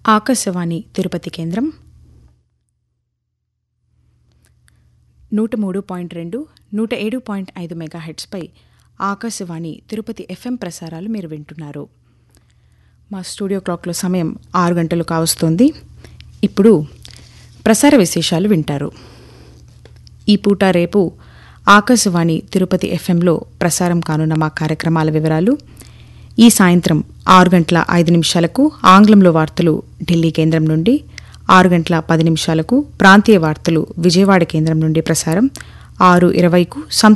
ఆకాశవాణి తిరుపతి కేంద్రం నూట మూడు పాయింట్ రెండు నూట ఏడు పాయింట్ ఐదు మెగాహెట్స్పై ఆకాశవాణి తిరుపతి ఎఫ్ఎం ప్రసారాలు మీరు వింటున్నారు మా స్టూడియో క్లాక్లో సమయం ఆరు గంటలు కావస్తోంది ఇప్పుడు ప్రసార విశేషాలు వింటారు ఈ పూట రేపు ఆకాశవాణి తిరుపతి ఎఫ్ఎంలో ప్రసారం కానున్న మా కార్యక్రమాల వివరాలు ఈ సాయంత్రం ఆరు గంటల ఐదు నిమిషాలకు ఆంగ్లంలో వార్తలు ఢిల్లీ కేంద్రం నుండి ఆరు గంటల పది నిమిషాలకు ప్రాంతీయ వార్తలు విజయవాడ కేంద్రం నుండి ప్రసారం ఆరు ఇరవైకు